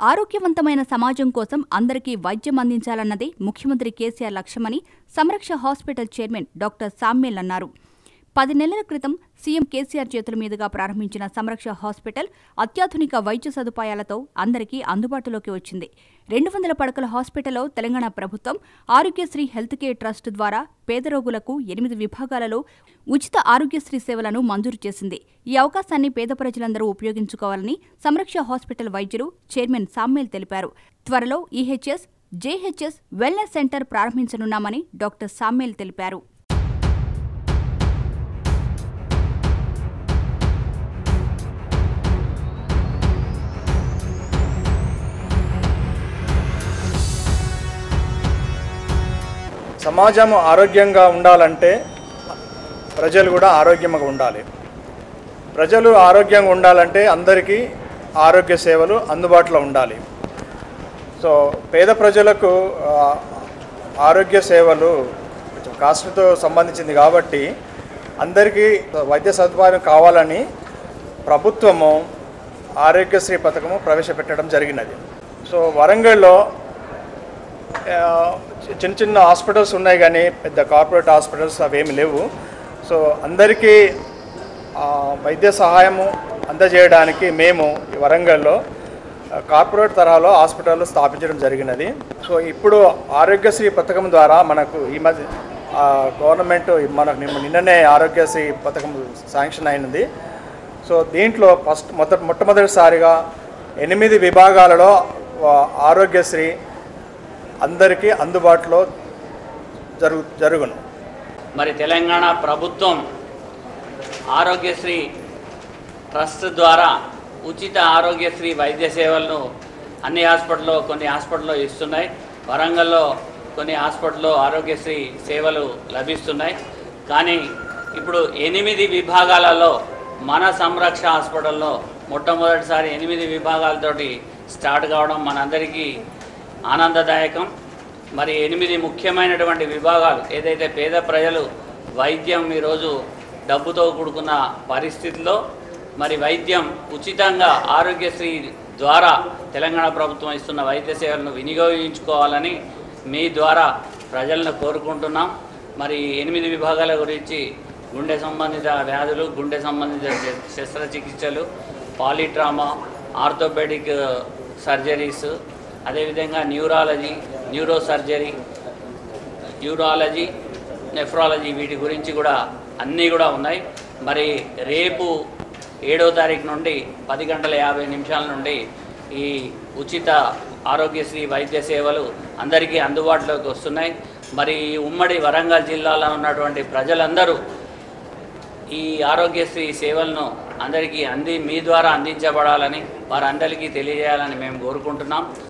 ఆరోగ్యవంతమైన సమాజం కోసం అందరికీ వైద్యం అందించాలన్నదే ముఖ్యమంత్రి కేసీఆర్ లక్ష్యమని Samraksha hospital chairman doctor Samuel అన్నారు పది నెలల క్రితం సీఎం కేసీఆర్ చేతుల మీదుగా ప్రారంభించిన సంరక్ష హాస్పిటల్ అత్యాధునిక వైద్య సదుపాయాలతో అందరికీ అందుబాటులోకి వచ్చింది రెండు వందల పడకల హాస్పిటల్లో తెలంగాణ ప్రభుత్వం ఆరోగ్యశ్రీ హెల్త్ కేర్ ట్రస్ట్ ద్వారా పేద రోగులకు ఎనిమిది విభాగాలలో ఉచిత ఆరోగ్యశ్రీ సేవలను మంజూరు చేసింది ఈ అవకాశాన్ని పేద ప్రజలందరూ ఉపయోగించుకోవాలని సంరక్ష హాస్పిటల్ వైద్యులు చైర్మన్ సామ్యేల్ తెలిపారు త్వరలో ఈహెచ్ఎస్ జేహెచ్ఎస్ వెల్నెస్ సెంటర్ ప్రారంభించనున్నామని డాక్టర్ సామ్యేల్ తెలిపారు సమాజం ఆరోగ్యంగా ఉండాలంటే ప్రజలు కూడా ఆరోగ్యంగా ఉండాలి ప్రజలు ఆరోగ్యంగా ఉండాలంటే అందరికీ ఆరోగ్య సేవలు అందుబాటులో ఉండాలి సో పేద ప్రజలకు ఆ, ఆరోగ్య సేవలు కొంచెం కాస్ట్తో సంబంధించింది కాబట్టి అందరికీ వైద్య సదుపాయం కావాలని ప్రభుత్వము ఆరోగ్యశ్రీ పథకము ప్రవేశపెట్టడం జరిగినది సో వరంగల్లో ఆ, చి- చిన్న చిన్న హాస్పిటల్స్ ఉన్నాయి కానీ పెద్ద కార్పొరేట్ హాస్పిటల్స్ అవేమి లేవు సో అందరికీ ఆ, వైద్య సహాయము అందజేయడానికి మేము ఈ వరంగల్లో ఆ, కార్పొరేట్ తరహాలో హాస్పిటల్ స్థాపించడం జరిగినది సో ఇప్పుడు ఆరోగ్యశ్రీ పథకం ద్వారా మనకు ఈ మధ్య ఆ, గవర్నమెంట్ మనకు నిన్న- నిన్ననే ఆరోగ్యశ్రీ పథకం శాంక్షన్ అయినది సో దీంట్లో ఫస్ట్ మొదట మొట్టమొదటిసారిగా ఎనిమిది విభాగాలలో ఆ, ఆరోగ్యశ్రీ అందరికీ అందుబాటులో జరుగు జరుగును మరి తెలంగాణ ప్రభుత్వం ఆరోగ్యశ్రీ ట్రస్ట్ ద్వారా ఉచిత ఆరోగ్యశ్రీ వైద్య సేవలను అన్ని హాస్పిటల్లో కొన్ని హాస్పిటల్లో ఇస్తున్నాయి వరంగల్లో కొన్ని హాస్పిటల్లో ఆరోగ్యశ్రీ సేవలు లభిస్తున్నాయి కానీ ఇప్పుడు ఎనిమిది విభాగాలలో మన సంరక్ష హాస్పిటల్లో మొట్టమొదటిసారి ఎనిమిది విభాగాలతోటి స్టార్ట్ కావడం మనందరికీ ఆనందదాయకం మరి ఎనిమిది ముఖ్యమైనటువంటి విభాగాలు ఏదైతే పేద ప్రజలు వైద్యం ఈరోజు డబ్బుతో కూడుకున్న పరిస్థితిలో మరి వైద్యం ఉచితంగా ఆరోగ్యశ్రీ ద్వారా తెలంగాణ ప్రభుత్వం ఇస్తున్న వైద్య సేవలను వినియోగించుకోవాలని మీ ద్వారా ప్రజలను కోరుకుంటున్నాం మరి ఎనిమిది విభాగాల గురించి గుండె సంబంధిత వ్యాధులు గుండె సంబంధిత శ- శస్త్రచికిత్సలు పాలిట్రామా ఆర్థోపెడిక్ సర్జరీస్ అదేవిధంగా neurology neuro surgery urology nephrology వీటి గురించి కూడా అన్నీ కూడా ఉన్నాయి మరి రేపు ఏడో తారీఖు నుండి పది గంటల యాభై నిమిషాల నుండి ఈ ఉచిత ఆరోగ్యశ్రీ వైద్య సేవలు అందరికీ అందుబాటులోకి వస్తున్నాయి మరి ఈ ఉమ్మడి వరంగల్ జిల్లాలో ఉన్నటువంటి ప్రజలందరూ ఈ ఆరోగ్యశ్రీ సేవలను అందరికీ అంది మీ ద్వారా అందించబడాలని వారందరికీ తెలియజేయాలని మేము కోరుకుంటున్నాం